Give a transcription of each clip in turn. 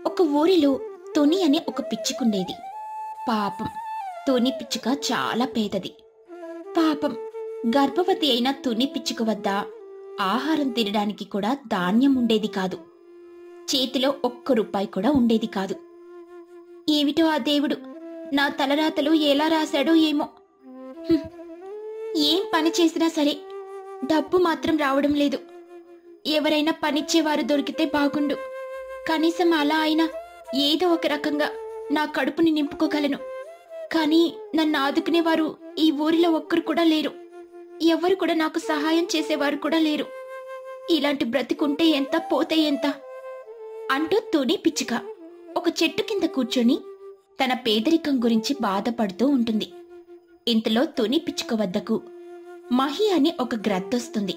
ఒక ఊరిలో తుని అనే ఒక పిచ్చుకుండేది పాపం తుని పిచ్చుక చాలా పేదది పాపం గర్భవతి అయిన తుని పిచ్చుక వద్ద ఆహారం తినడానికి కూడా ధాన్యం ఉండేది కాదు చేతిలో ఒక్క రూపాయి కూడా ఉండేది కాదు ఏమిటో ఆ దేవుడు నా తలరాతలు ఎలా రాశాడో ఏమో హ్మ్. ఏం పని చేసినా సరే డబ్బు మాత్రం రావడం లేదు ఎవరైనా పనిచ్చేవారు దొరికితే బాగుండు కనీసం అలా అయినా ఏదో ఒక రకంగా నా కడుపుని నింపుకోగలను కానీ నన్ను ఆదుకునేవారు ఈ ఊరిలో ఒక్కరు కూడా లేరు ఎవరు కూడా నాకు సహాయం చేసేవారు కూడా లేరు ఇలాంటి బ్రతికుంటే ఎంత పోతే ఎంత అంటూ తుని పిచ్చుక ఒక చెట్టు కింద కూర్చొని తన పేదరికం గురించి బాధపడుతూ ఉంటుంది ఇంతలో తుని పిచ్చుక వద్దకు మహి అని ఒక గ్రద్దొస్తుంది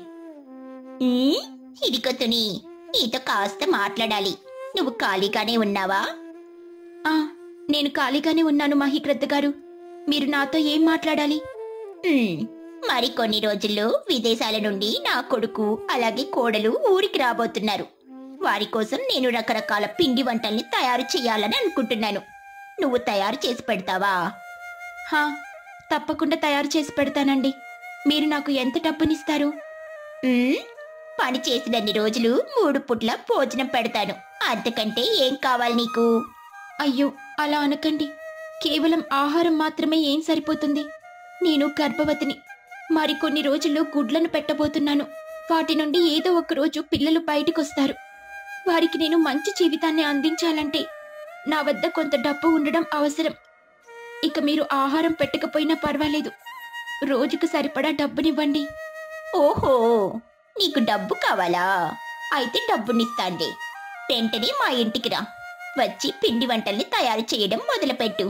ఇదిగో తుని నీతో కాస్త మాట్లాడాలి నువ్వు ఖాళీగానే ఉన్నావా ఆ నేను ఖాళీగానే ఉన్నాను మహి గ్రద్ద గారు మీరు నాతో ఏం మాట్లాడాలి ఉమ్, మరి కొన్ని రోజుల్లో విదేశాల నుండి నా కొడుకు అలాగే కోడలు ఊరికి రాబోతున్నారు వారి కోసం నేను రకరకాల పిండి వంటల్ని తయారు చేయాలని అనుకుంటున్నాను నువ్వు తయారు చేసి పెడతావా హా తప్పకుండా తయారు చేసి పెడతానండి మీరు నాకు ఎంత డబ్బునిస్తారు ఉమ్, పని చేసినన్ని రోజులు మూడు పుట్ల భోజనం పెడతాను అంతకంటే ఏం కావాలి నీకు అయ్యో అలా అనకండి కేవలం ఆహారం మాత్రమే ఏం సరిపోతుంది నేను గర్భవతిని మరికొన్ని రోజుల్లో గుడ్లను పెట్టబోతున్నాను వాటి నుండి ఏదో ఒక రోజు పిల్లలు బయటకొస్తారు వారికి నేను మంచి జీవితాన్ని అందించాలంటే నా వద్ద కొంత డబ్బు ఉండడం అవసరం ఇక మీరు ఆహారం పెట్టకపోయినా పర్వాలేదు రోజుకు సరిపడా డబ్బునివ్వండి ఓహో నీకు డబ్బు కావాలా అయితే డబ్బునిస్తాండి వెంటనే మా ఇంటికి రా వచ్చి పిండి వంటల్ని తయారు చేయడం మొదలుపెట్టు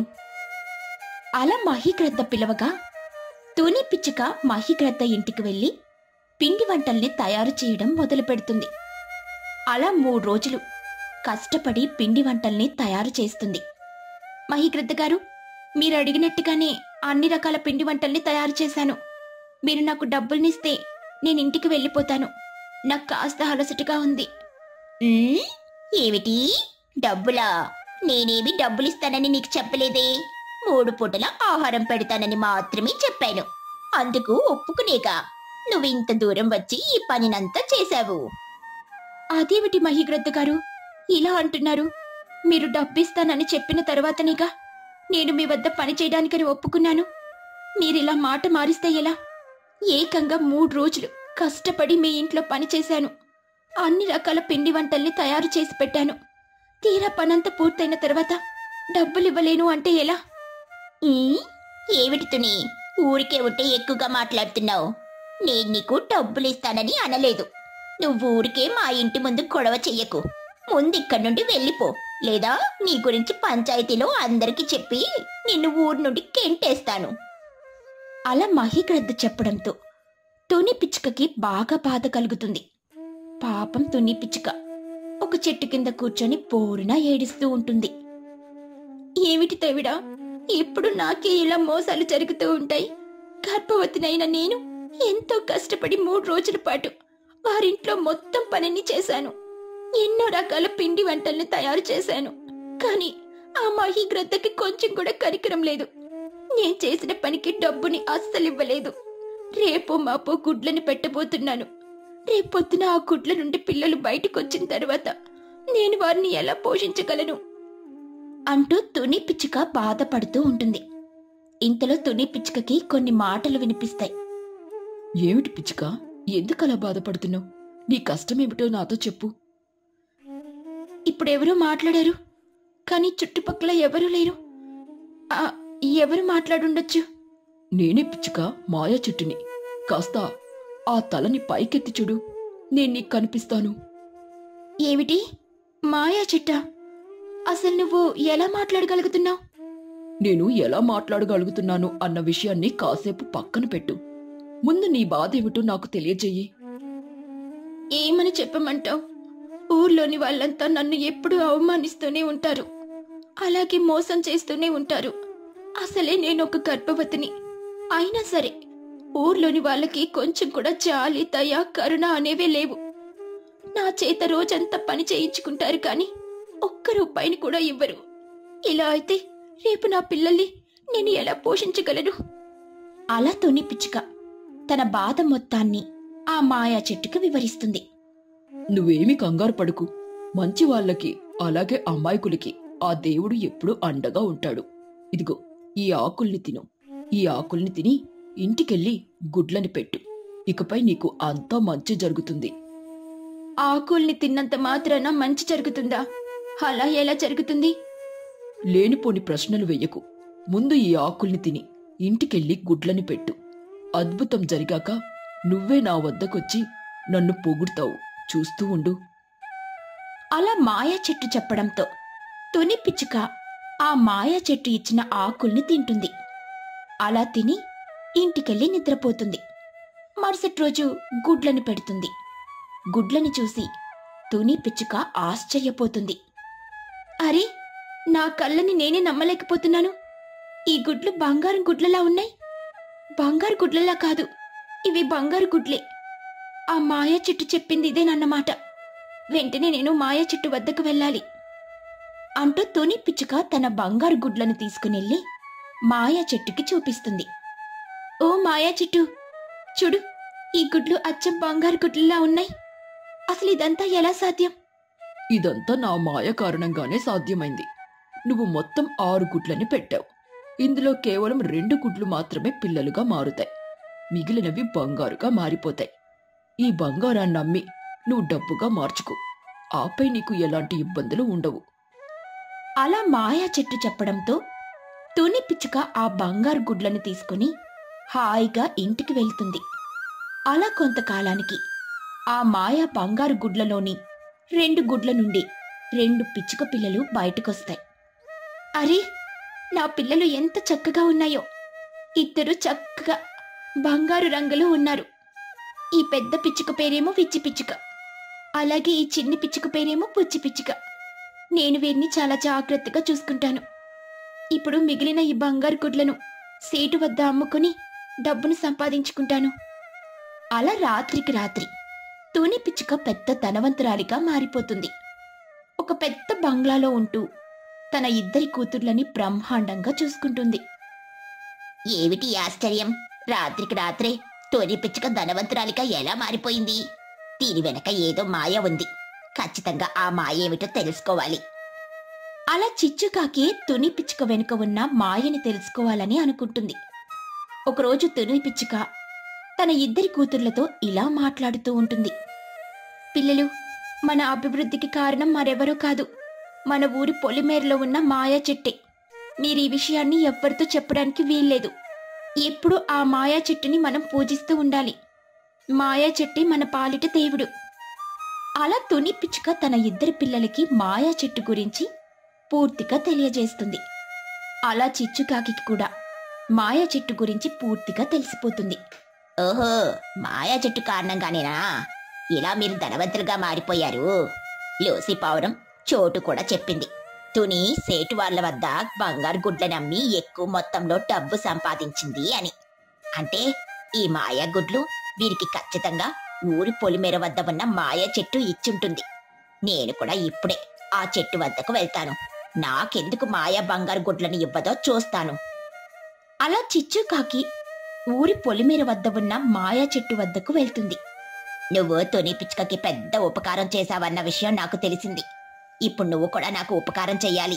అలా మహిగ్రద్ద పిలవగా తుని పిచ్చుక మహిగ్రద్ద ఇంటికి వెళ్ళి పిండి వంటల్ని తయారు చేయడం మొదలు పెడుతుంది అలా మూడు రోజులు కష్టపడి పిండి వంటల్ని తయారు చేస్తుంది మహిగ్రద్ద గారు మీరు అడిగినట్టుగానే అన్ని రకాల పిండి వంటల్ని తయారు చేశాను మీరు నాకు డబ్బుల్నిస్తే నేను ఇంటికి వెళ్ళిపోతాను నాకు కాస్త అలసటగా ఉంది ఉమ్, ఏమిటి డబ్బులా నేనేమి డబ్బులిస్తానని నీకు చెప్పలేదే మూడు పూటల ఆహారం పెడతానని మాత్రమే చెప్పాను అందుకు ఒప్పుకునేగా నువ్వు ఇంత దూరం వచ్చి ఈ పనినంతా చేశావు అదేమిటి మహిగ్రద్ద గారు ఇలా అంటున్నారు మీరు డబ్బిస్తానని చెప్పిన తర్వాతనేగా నేను మీ వద్ద పని చేయడానికని ఒప్పుకున్నాను మీరిలా మాట మారిస్తే ఎలా ఏకంగా మూడు రోజులు కష్టపడి మీ ఇంట్లో పని చేశాను అన్ని రకాల పిండి వంటల్ని తయారు చేసి పెట్టాను తీరా పనంతా పూర్తయిన తర్వాత డబ్బులివ్వలేను అంటే ఎలా ఉమ్, ఏమిటి తుని ఊరికే ఉంటే ఎక్కువగా మాట్లాడుతున్నావు నేను నీకు డబ్బులిస్తానని అనలేదు నువ్వు ఊరికే మా ఇంటి ముందు గొడవ చెయ్యకు ముందు ఇక్కడి నుండి వెళ్ళిపో లేదా నీ గురించి పంచాయతీలో అందరికీ చెప్పి నిన్ను ఊరు నుండి కెంటేస్తాను అలా మహిగ్రద్ద చెప్పడంతో తుని పిచ్చుకకి బాగా బాధ కలుగుతుంది పాపం తుని పిచ్చుక ఒక చెట్టు కింద కూర్చొని పోరున ఏడుస్తూ ఉంటుంది ఏమిటి తవిడా ఎప్పుడు నాకే ఇలా మోసాలు జరుగుతూ ఉంటాయి గర్భవతినైన నేను ఎంతో కష్టపడి మూడు రోజుల పాటు వారింట్లో మొత్తం పనిని చేశాను ఎన్నో రకాల పిండి వంటల్ని తయారు చేశాను కానీ ఆ మహిగ్రద్దకి కొంచెం కూడా కరికరం లేదు నేను చేసిన పనికి డబ్బుని అస్సలివ్వలేదు రేపో మాపో గుడ్లని పెట్టబోతున్నాను రేపొద్దున ఆ గుడ్ల నుండి పిల్లలు బయటకు వచ్చిన తర్వాత నేను వారిని ఎలా పోషించగలను అంటూ తుని పిచ్చుక బాధపడుతూ ఉంటుంది ఇంతలో తుని పిచ్చుకకి కొన్ని మాటలు వినిపిస్తాయి ఏమిటి పిచ్చుక ఎందుకలా బాధపడుతున్నావు నీ కష్టమేమిటో నాతో చెప్పు ఇప్పుడెవరూ మాట్లాడారు కానీ చుట్టుపక్కల ఎవరూ లేరు ఆ, ఎవరు మాట్లాడుండొచ్చు నేనే పిచ్చుక మాయా చెట్టుని కాస్త ఆ తలని పైకెత్తి చూడు నేను నీకు కనిపిస్తాను ఏమిటి మాయా చిట్ట అసలు నువ్వు ఎలా మాట్లాడగలుగుతున్నావు నేను ఎలా మాట్లాడగలుగుతున్నాను అన్న విషయాన్ని కాసేపు పక్కన పెట్టు ముందు నీ బాధ ఏమిటో నాకు తెలియజేయి ఏమని చెప్పమంటావు ఊర్లోని వాళ్ళంతా నన్ను ఎప్పుడూ అవమానిస్తూనే ఉంటారు అలాగే మోసం చేస్తూనే ఉంటారు అసలే నేను ఒక గర్భవతిని అయినా సరే ఊర్లోని వాళ్ళకి కొంచెం కూడా జాలి దయ కరుణ అనేవే లేవు నా చేత రోజంతా పని చేయించుకుంటారు కానీ ఒక్క రూపాయిని కూడా ఇవ్వరు ఇలా అయితే రేపు నా పిల్లల్ని నేను ఎలా పోషించగలను అలా తుని పిచ్చుక తన బాధ మొత్తాన్ని ఆ మాయా చెట్టుకు వివరిస్తుంది నువ్వేమి కంగారు పడుకు మంచి వాళ్ళకి అలాగే అమాయకులకి ఆ దేవుడు ఎప్పుడూ అండగా ఉంటాడు ఇదిగో ఈ ఆకుల్ని తిను ఈ ఆకుల్ని తిని ఇంటికెళ్ళి గుడ్లని పెట్టు ఇకపై నీకు అంతా మంచి జరుగుతుంది ఆకుల్ని తిన్నంత మాత్రాన మంచి జరుగుతుందా అలా ఎలా జరుగుతుంది లేనిపోని ప్రశ్నలు వెయ్యకు ముందు ఈ ఆకుల్ని తిని ఇంటికెళ్ళి గుడ్లని పెట్టు అద్భుతం జరిగాక నువ్వే నా వద్దకొచ్చి నన్ను పొగుడుతావు చూస్తూ ఉండు అలా మాయా చెట్టు చెప్పడంతో తుని పిచ్చుక ఆ మాయా చెట్టు ఇచ్చిన ఆకుల్ని తింటుంది అలా తిని ఇంటికెళ్ళి నిద్రపోతుంది మరుసటి రోజు గుడ్లను పెడుతుంది గుడ్లని చూసి తుని పిచ్చుక ఆశ్చర్యపోతుంది అరే నా కళ్ళని నేనే నమ్మలేకపోతున్నాను ఈ గుడ్లు బంగారం గుడ్లలా ఉన్నాయి బంగారు గుడ్లలా కాదు ఇవి బంగారు గుడ్లే ఆ మాయా చెట్టు చెప్పింది ఇదేనన్నమాట వెంటనే నేను మాయా చెట్టు వద్దకు వెళ్ళాలి అంటూ తుని పిచ్చుక తన బంగారు గుడ్లను తీసుకునెళ్ళి మాయా చెట్టుకి చూపిస్తుంది ఓ మాయా చెట్టు చూడు ఈ గుడ్లు అచ్చం బంగారు గుడ్లలా ఉన్నాయి అసలు ఇదంతా ఎలా సాధ్యం ఇదంతా నా మాయ కారణంగానే సాధ్యమైంది నువ్వు మొత్తం ఆరు గుడ్లని పెట్టావు ఇందులో కేవలం రెండు గుడ్లు మాత్రమే పిల్లలుగా మారుతాయి మిగిలినవి బంగారుగా మారిపోతాయి ఈ బంగారాన్ని నమ్మి నువ్వు డబ్బుగా మార్చుకో ఆపై నీకు ఎలాంటి ఇబ్బందులు ఉండవు అలా మాయా చెట్టు చెప్పడంతో తుని పిచ్చుక ఆ బంగారు గుడ్లను తీసుకుని హాయిగా ఇంటికి వెళ్తుంది అలా కొంతకాలానికి ఆ మాయా బంగారు గుడ్లలోని రెండు గుడ్ల నుండి రెండు పిచ్చుక పిల్లలు బయటకొస్తాయి అరే నా పిల్లలు ఎంత చక్కగా ఉన్నాయో ఇద్దరు చక్కగా బంగారు రంగులో ఉన్నారు ఈ పెద్ద పిచ్చుక పేరేమో విచ్చి పిచ్చుక అలాగే ఈ చిన్ని పిచ్చుక పేరేమో పుచ్చి పిచ్చుక నేను వీరిని చాలా జాగ్రత్తగా చూసుకుంటాను ఇప్పుడు మిగిలిన ఈ బంగారు గుడ్లను సేటు వద్ద అమ్ముకుని డబ్బును సంపాదించుకుంటాను అలా రాత్రికి రాత్రి తుని పిచ్చుక పెద్ద ధనవంతురాలిగా మారిపోతుంది ఒక పెద్ద బంగ్లాలో ఉంటూ తన ఇద్దరి కూతుర్లని బ్రహ్మాండంగా చూసుకుంటుంది ఏమిటి ఈ ఆశ్చర్యం రాత్రికి రాత్రే తొలి పిచ్చుక ధనవంతురాలిగా ఎలా మారిపోయింది దీని వెనక ఏదో మాయ ఉంది ఖచ్చితంగా ఆ మాయ ఏమిటో తెలుసుకోవాలి అలా చిచ్చుకాకి తుని పిచ్చుక వెనుక ఉన్న మాయని తెలుసుకోవాలని అనుకుంటుంది ఒకరోజు తుని పిచ్చుక తన ఇద్దరి కూతుర్లతో ఇలా మాట్లాడుతూ ఉంటుంది పిల్లలు మన అభివృద్ధికి కారణం మరెవరో కాదు మన ఊరి పొలిమేరలో ఉన్న మాయా చెట్టే మీరు ఈ విషయాన్ని ఎవ్వరితో చెప్పడానికి వీల్లేదు ఎప్పుడు ఆ మాయా చెట్టుని మనం పూజిస్తూ ఉండాలి మాయా చెట్టే మన పాలిట దేవుడు అలా తుని పిచ్చుక తన ఇద్దరి పిల్లలకి మాయా చెట్టు గురించి పూర్తిగా తెలియజేస్తుంది అలా చిచ్చుకాకి కూడా మాయా చెట్టు గురించి పూర్తిగా తెలిసిపోతుంది ఓహో మాయా చెట్టు కారణంగానేనా ఇలా మీరు ధనవంతులుగా మారిపోయారు లూసి పావురం చోటు కూడా చెప్పింది తుని సేటు వాళ్ళ వద్ద బంగారు గుడ్లను అమ్మి ఎక్కువ మొత్తంలో డబ్బు సంపాదించింది అని అంటే ఈ మాయా గుడ్లు వీరికి ఖచ్చితంగా ఊరి పొలిమేర వద్ద ఉన్న మాయా చెట్టు ఇచ్చుంటుంది నేను కూడా ఇప్పుడే ఆ చెట్టు వద్దకు వెళ్తాను నాకెందుకు మాయా బంగారు గుడ్లను ఇవ్వదో చూస్తాను అలా చిచ్చుకాకి ఊరి పొలిమేర వద్ద ఉన్న మాయా చెట్టు వద్దకు వెళ్తుంది నువ్వు తుని పిచ్చుకకి పెద్ద ఉపకారం చేశావన్న విషయం నాకు తెలిసింది ఇప్పుడు నువ్వు కూడా నాకు ఉపకారం చెయ్యాలి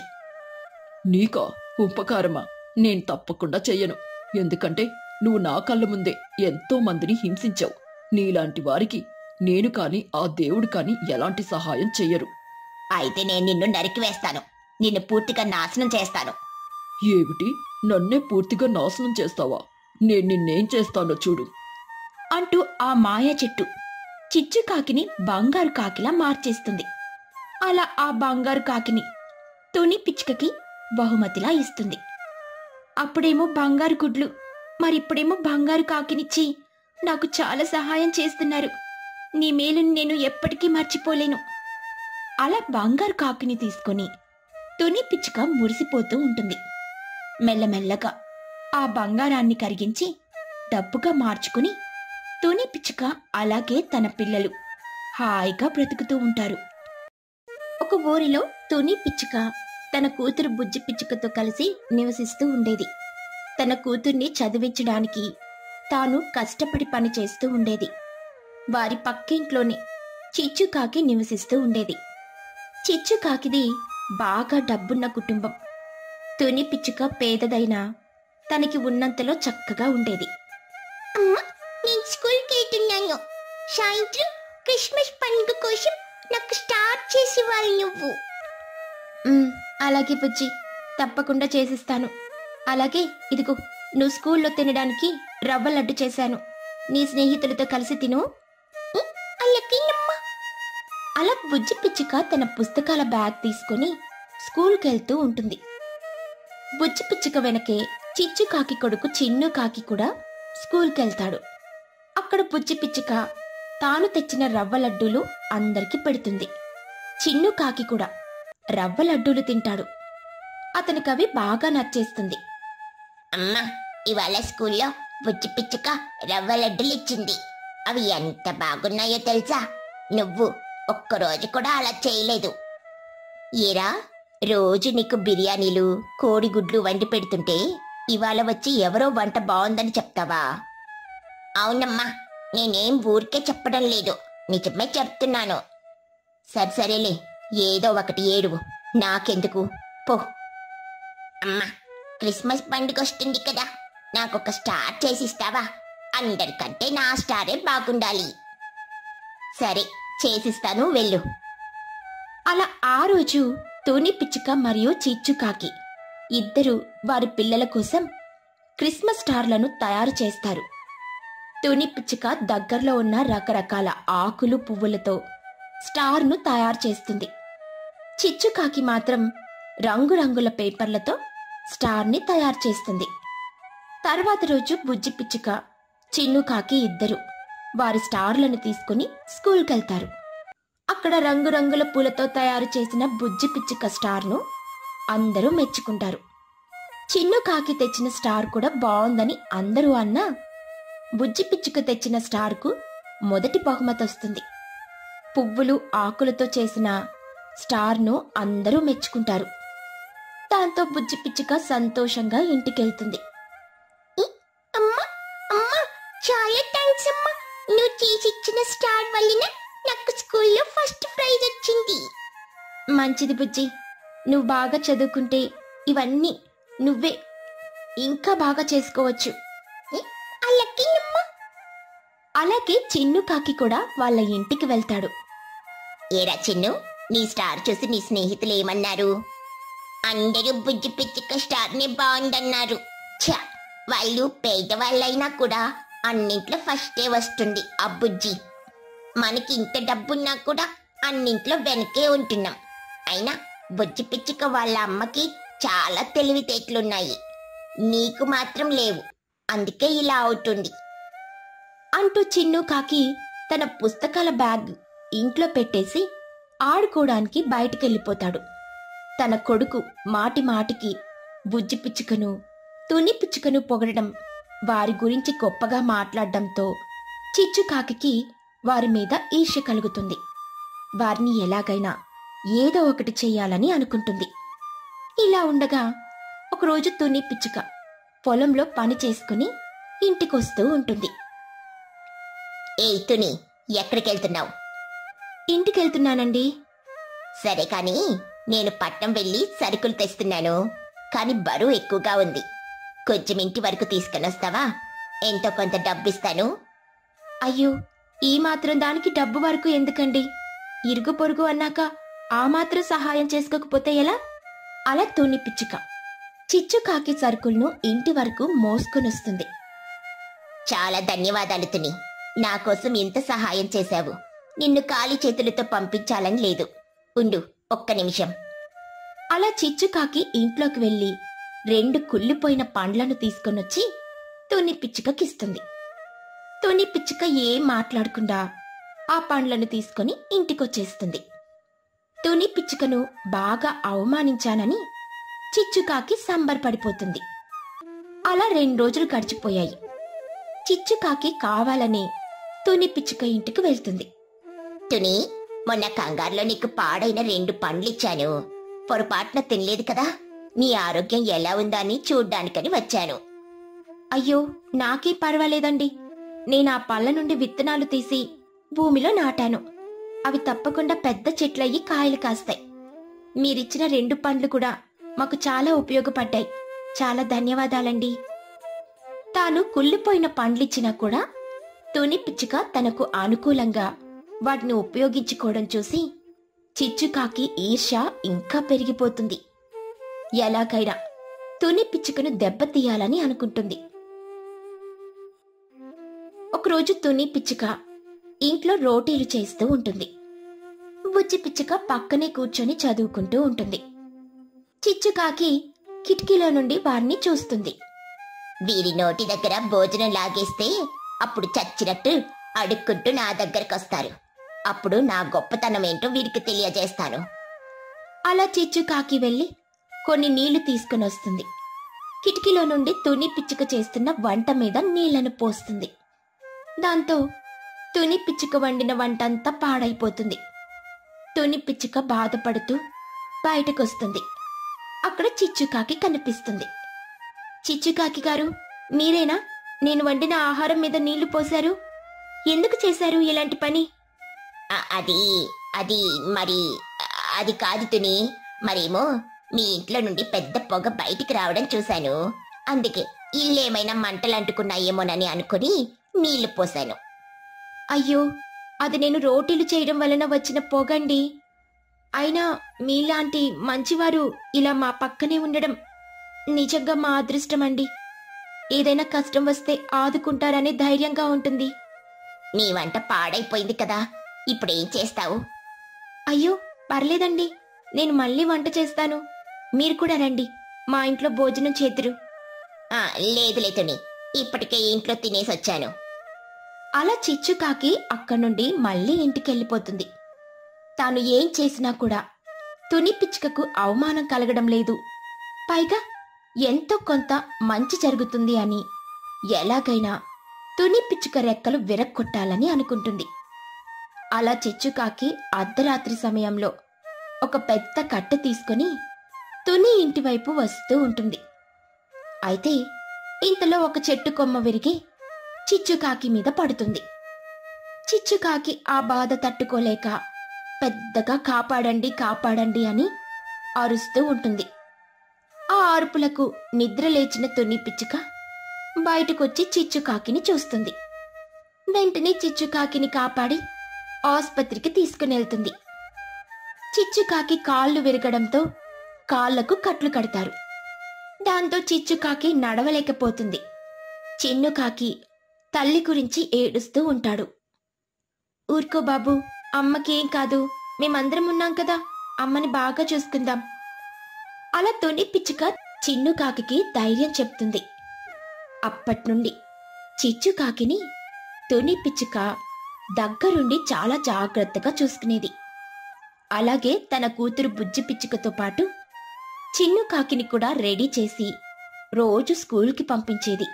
నీకా ఉపకారమా నేను తప్పకుండా చెయ్యను ఎందుకంటే నువ్వు నా కళ్ళ ముందే ఎంతో మందిని హింసించావు నీలాంటి వారికి నేను కాని ఆ దేవుడు కాని ఎలాంటి సహాయం చెయ్యరు అయితే నేను నిన్ను నరికివేస్తాను నిన్ను పూర్తిగా నాశనం చేస్తాను ఏమిటి నన్నే పూర్తిగా నాశనం చేస్తావా నేను నిన్నేం చేస్తానో చూడు అంటూ ఆ మాయా చెట్టు చిచ్చుకాకిని బంగారు కాకిలా మార్చేస్తుంది అలా ఆ బంగారు కాకిని తుని పిచ్చుకకి బహుమతిలా ఇస్తుంది అప్పుడేమో బంగారు గుడ్లు మరిప్పుడేమో బంగారు కాకినిచ్చి నాకు చాలా సహాయం చేస్తున్నారు నీ మేలుని నేను ఎప్పటికీ మర్చిపోలేను అలా బంగారు కాకిని తీసుకొని తుని పిచ్చుక మురిసిపోతూ ఉంటుంది మెల్లమెల్లగా ఆ బంగారాన్ని కరిగించి డబ్బుగా మార్చుకుని తుని పిచ్చుక అలాగే తన పిల్లలు హాయిగా బ్రతుకుతూ ఉంటారు ఒక ఊరిలో తుని పిచ్చుక తన కూతురు బుజ్జి పిచ్చుకతో కలిసి నివసిస్తూ ఉండేది తన కూతుర్ని చదివించడానికి తాను కష్టపడి పని చేస్తూ ఉండేది వారి పక్కింట్లోనే చిచ్చుకాకి నివసిస్తూ ఉండేది చిచ్చుకాకిది బాగా డబ్బున్న కుటుంబం తుని పిచ్చుక పేదదైనా తనకి ఉన్నంతలో చక్కగా ఉండేది అమ్మ నేను స్కూల్కి వెళ్తున్నాను సాయంత్రం క్రిస్మస్ పండుగ కోసం నాకు స్టార్ట్ చేసేవాళ్ళు నువ్వు "ఉమ్, అలాగే బుజ్జి తప్పకుండా చేసిస్తాను అలాగే ఇదిగో నువ్వు స్కూల్లో తినడానికి రవ్వ లడ్డు చేశాను నీ స్నేహితులతో కలిసి తిను అలాగేనమ్మా అలా బుజ్జి పిచ్చుక తన పుస్తకాల బ్యాగ్ తీసుకుని స్కూల్కి వెళ్తూ ఉంటుంది బుజ్జి పిచ్చుక వెనకే చిచ్చు కాకి కొడుకు చిన్ను కాకి కూడా స్కూల్కి వెళ్తాడు అక్కడ బుజ్జి పిచ్చుక తాను తెచ్చిన రవ్వ లడ్డూలు అందరికీ పెడుతుంది చిన్ను కాకి కూడా రవ్వ లడ్డూలు తింటాడు అతనికి అవి బాగా నచ్చేస్తుంది అమ్మ ఇవాళ స్కూల్లో బుజ్జి పిచ్చుక రవ్వ లడ్డులు ఇచ్చింది అవి ఎంత బాగున్నాయో తెలుసా నువ్వు ఒక్కరోజు కూడా అలా చేయలేదు ఏరా రోజు నీకు బిర్యానీలు కోడిగుడ్లు వండి పెడుతుంటే ఇవాళ వచ్చి ఎవరో వంట బాగుందని చెప్తావా అవునమ్మా నేనేం ఊరికే చెప్పడం లేదు నిజమే చెప్తున్నాను సరే సరేలే ఏదో ఒకటి ఏడువు నాకెందుకు పో అమ్మా క్రిస్మస్ పండుగ వస్తుంది కదా నాకు ఒక స్టార్ చేసిస్తావా అందరికంటే నా స్టారే బాగుండాలి సరే చేసిస్తాను వెళ్ళు అలా ఆ రోజు తోని పిచ్చుక మరియు చిచ్చుకాకి ఇద్దరు వారి పిల్లల కోసం క్రిస్మస్ స్టార్లను తయారు చేస్తారు తుని పిచ్చుక దగ్గరలో ఉన్న రకరకాల ఆకులు పువ్వులతో స్టార్ను తయారు చేస్తుంది చిచ్చుకాకి మాత్రం రంగురంగుల పేపర్లతో స్టార్ని తయారు చేస్తుంది తర్వాత రోజు బుజ్జి పిచ్చుక చిన్ను కాకి ఇద్దరు వారి స్టార్లను తీసుకుని స్కూల్కెళ్తారు అక్కడ రంగురంగుల పూలతో తయారు చేసిన బుజ్జి పిచ్చుక స్టార్ను అందరూ మెచ్చుకుంటారు చిన్ను కాకి తెచ్చిన స్టార్ కూడా బాగుందని అందరూ అన్నా బుజ్జి పిచ్చుక తెచ్చిన స్టార్కు మొదటి బహుమతి వస్తుంది పువ్వులు ఆకులతో చేసిన స్టార్ను అందరూ మెచ్చుకుంటారు దాంతో బుజ్జి పిచ్చుక సంతోషంగా ఇంటికెళ్తుంది అమ్మా అమ్మా చాలా థ్యాంక్స్ అమ్మా నువ్వు చేసిచ్చిన స్టార్ వలన నాకు స్కూల్లో ఫస్ట్ ప్రైజ్ వచ్చింది మంచిది బుజ్జి నువ్వు బాగా చదువుకుంటే ఇవన్నీ నువ్వే ఇంకా బాగా చేసుకోవచ్చు అలాగేనమ్మా అలాగే చిన్ను కాకి కూడా వాళ్ళ ఇంటికి వెళ్తాడు ఏరా చిన్ను నీ స్టార్ చూసి నీ స్నేహితులు ఏమన్నారు అందరూ బుజ్జి పిచ్చిక స్టార్ ని బాగుందన్నారు ఛ వాళ్ళు పేదవాళ్ళైనా కూడా అన్నింట్లో ఫస్టే వస్తుంది ఆ బుజ్జి మనకి ఇంత డబ్బున్నా కూడా అన్నింట్లో వెనకే ఉంటున్నాం అయినా బుజ్జి పిచ్చిక వాళ్ళ అమ్మకి చాలా తెలివితేటలున్నాయి నీకు మాత్రం లేవు అందుకే ఇలా అవుతుంది అంటూ చిన్ను కాకి తన పుస్తకాల బ్యాగ్ ఇంట్లో పెట్టేసి ఆడుకోవడానికి బయటికెళ్ళిపోతాడు తన కొడుకు మాటి మాటికి బుజ్జి పిచ్చుకను తుని పిచ్చుకను పొగడడం వారి గురించి గొప్పగా మాట్లాడడంతో చిచ్చు కాకికి వారి మీద ఈర్ష్య కలుగుతుంది వారిని ఎలాగైనా ఏదో ఒకటి చెయ్యాలని అనుకుంటుంది ఇలా ఉండగా ఒకరోజు తుని పిచ్చుక పొలంలో పని చేసుకుని ఇంటికొస్తూ ఉంటుంది ఏయ్ తుని ఎక్కడికి వెళ్తున్నావు ఇంటికెళ్తున్నానండి సరే కానీ నేను పట్నం వెళ్ళి సరుకులు తెస్తున్నాను కానీ బరువు ఎక్కువగా ఉంది కొంచెం ఇంటి వరకు తీసుకొని వస్తావా ఎంతో కొంత డబ్బిస్తాను అయ్యో ఈ మాత్రం దానికి డబ్బు వరకు ఎందుకండి ఇరుగు పొరుగు అన్నాక ఆ మాత్రం సహాయం చేసుకోకపోతే ఎలా అలా తోని పిచ్చుక చిచ్చుకాకి సరుకులను ఇంటి వరకు మోసుకొనొస్తుంది చాలా ధన్యవాదాలు తుని నా కోసం ఇంత సహాయం చేశావు నిన్ను ఖాళీ చేతులతో పంపించాలని లేదు ఉండు ఒక్క నిమిషం అలా చిచ్చుకాకి ఇంట్లోకి వెళ్ళి రెండు కుళ్ళిపోయిన పండ్లను తీసుకొనొచ్చి తుని పిచ్చుకకిస్తుంది తుని పిచ్చుక ఏం మాట్లాడకుండా ఆ పండ్లను తీసుకొని ఇంటికొచ్చేస్తుంది తుని పిచ్చుకను బాగా అవమానించానని చిచ్చుకాకి సంబరపడిపోతుంది అలా రెండు రోజులు గడిచిపోయాయి చిచ్చుకాకి కావాలని తుని పిచ్చుక ఇంటికి వెళ్తుంది తుని మొన్న కంగారులో నీకు పాడైన రెండు పండ్లు ఇచ్చాను పొరపాటున తినలేదు కదా నీ ఆరోగ్యం ఎలా ఉందా అని చూడ్డానికని వచ్చాను అయ్యో నాకే పర్వాలేదండి నేను ఆ పళ్ళ నుండి విత్తనాలు తీసి భూమిలో నాటాను అవి తప్పకుండా పెద్ద చెట్లయ్యి కాయలు కాస్తాయి మీరిచ్చిన రెండు పండ్లు కూడా మాకు చాలా ఉపయోగపడ్డాయి చాలా ధన్యవాదాలండి తాను కుళ్ళిపోయిన పండ్లిచ్చినా కూడా తుని పిచ్చుక తనకు అనుకూలంగా వాటిని ఉపయోగించుకోవడం చూసి చిచ్చుకాకి ఈర్ష్య ఇంకా పెరిగిపోతుంది ఎలాగైనా తుని పిచ్చుకను దెబ్బతీయాలని అనుకుంటుంది ఒకరోజు తుని పిచ్చుక ఇంట్లో రోటీలు చేస్తూ ఉంటుంది బుజ్జి పిచ్చుక పక్కనే కూర్చొని చదువుకుంటూ ఉంటుంది చిచ్చుకాకి కిటికీలో నుండి వారిని చూస్తుంది వీరి నోటి దగ్గర భోజనం లాగేస్తే అప్పుడు చచ్చినట్టు అడుక్కుంటూ నా దగ్గరకు వస్తారు అప్పుడు నా గొప్పతనం ఏంటో వీరికి తెలియజేస్తాను అలా చిచ్చుకాకి వెళ్ళి కొన్ని నీళ్లు తీసుకుని వస్తుంది కిటికీలో నుండి తుని పిచ్చుక చేస్తున్న వంట మీద నీళ్లను పోస్తుంది దాంతో తుని పిచ్చుక వండిన వంటంతా పాడైపోతుంది తుని పిచ్చుక బాధపడుతూ బయటకొస్తుంది అక్కడ చిచ్చుకాకి కనిపిస్తుంది చిచ్చుకాకి గారు మీరేనా నేను వండిన ఆహారం మీద నీళ్లు పోశారు ఎందుకు చేశారు ఇలాంటి పని అ- అది అది మరి అది కాదు తుని మరేమో మీ ఇంట్లో నుండి పెద్ద పొగ బయటికి రావడం చూశాను అందుకే ఇల్లేమైనా మంటలు అంటుకున్నాయేమోనని అనుకుని నీళ్లు పోశాను అయ్యో అది నేను రోటీలు చేయడం వలన వచ్చిన పొగండి అయినా మీలాంటి మంచివారు ఇలా మా పక్కనే ఉండడం నిజంగా మా అదృష్టం అండి ఏదైనా కష్టం వస్తే ఆదుకుంటారనే ధైర్యంగా ఉంటుంది నీ వంట పాడైపోయింది కదా ఇప్పుడేం చేస్తావు అయ్యో పర్లేదండి నేను మళ్ళీ వంట చేస్తాను మీరు కూడా రండి మా ఇంట్లో భోజనం చేతురు ఆ, లేదులే తుని ఇప్పటికే ఇంట్లో తినేసి వచ్చాను అలా చిచ్చుకాకి అక్కడి నుండి మళ్ళీ ఇంటికెళ్ళిపోతుంది తాను ఏం చేసినా కూడా తుని పిచ్చుకకు అవమానం కలగడం లేదు పైగా ఎంతో కొంత మంచి జరుగుతుంది అని ఎలాగైనా తుని పిచ్చుక రెక్కలు విరక్కొట్టాలని అనుకుంటుంది అలా చిచ్చుకాకి అర్ధరాత్రి సమయంలో ఒక పెద్ద కట్టె తీసుకొని తుని ఇంటివైపు వస్తూ ఉంటుంది అయితే ఇంతలో ఒక చెట్టు కొమ్మ విరిగి చిచ్చుకాకి మీద పడుతుంది చిచ్చుకాకి ఆ బాధ తట్టుకోలేక పెద్దగా కాపాడండి కాపాడండి అని అరుస్తూ ఉంటుంది ఆ అరుపులకు నిద్ర లేచిన తుని పిచ్చుక బయటకొచ్చి చిచ్చుకాకిని చూస్తుంది వెంటనే చిచ్చుకాకిని కాపాడి ఆస్పత్రికి తీసుకునెళ్తుంది చిచ్చుకాకి కాళ్ళు విరగడంతో కాళ్లకు కట్లు కడతారు దాంతో చిచ్చుకాకి నడవలేకపోతుంది చిన్నుకాకి తల్లి గురించి ఏడుస్తూ ఉంటాడు ఊరుకో బాబు అమ్మకేం కాదు మేమందరం ఉన్నాం కదా అమ్మని బాగా చూసుకుందాం అలా తొని పిచ్చుక చిన్ను కాకికి ధైర్యం చెప్తుంది అప్పట్నుండి చిచ్చు కాకిని తొని పిచ్చుక దగ్గరుండి చాలా జాగ్రత్తగా చూసుకునేది అలాగే తన కూతురు బుజ్జి పిచ్చుకతో పాటు చిన్ను కాకిని కూడా రెడీ చేసి రోజు స్కూల్కి పంపించేది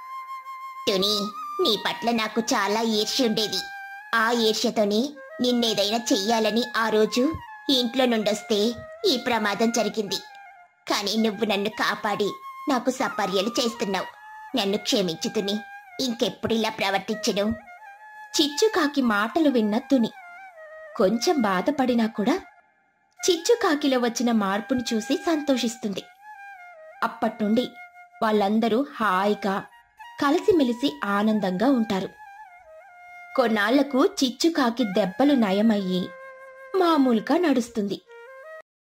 తుని నీ పట్ల నాకు చాలా ఈర్ష్య ఉండేది ఆ ఈర్ష్యతోని నిన్నేదైనా చెయ్యాలని ఆ రోజు ఇంట్లో నుండొస్తే ఈ ప్రమాదం జరిగింది కానీ నువ్వు నన్ను కాపాడి నాకు సపర్యలు చేస్తున్నావు నన్ను క్షమించు తుని ఇంకెప్పుడు ఇలా ప్రవర్తించను చిచ్చుకాకి మాటలు విన్న తుని కొంచెం బాధపడినా కూడా చిచ్చుకాకిలో వచ్చిన మార్పును చూసి సంతోషిస్తుంది అప్పట్నుండి వాళ్ళందరూ హాయిగా కలిసిమెలిసి ఆనందంగా ఉంటారు కొన్నాళ్లకు చిచ్చుకాకి దెబ్బలు నయమయ్యి మామూలుగా నడుస్తుంది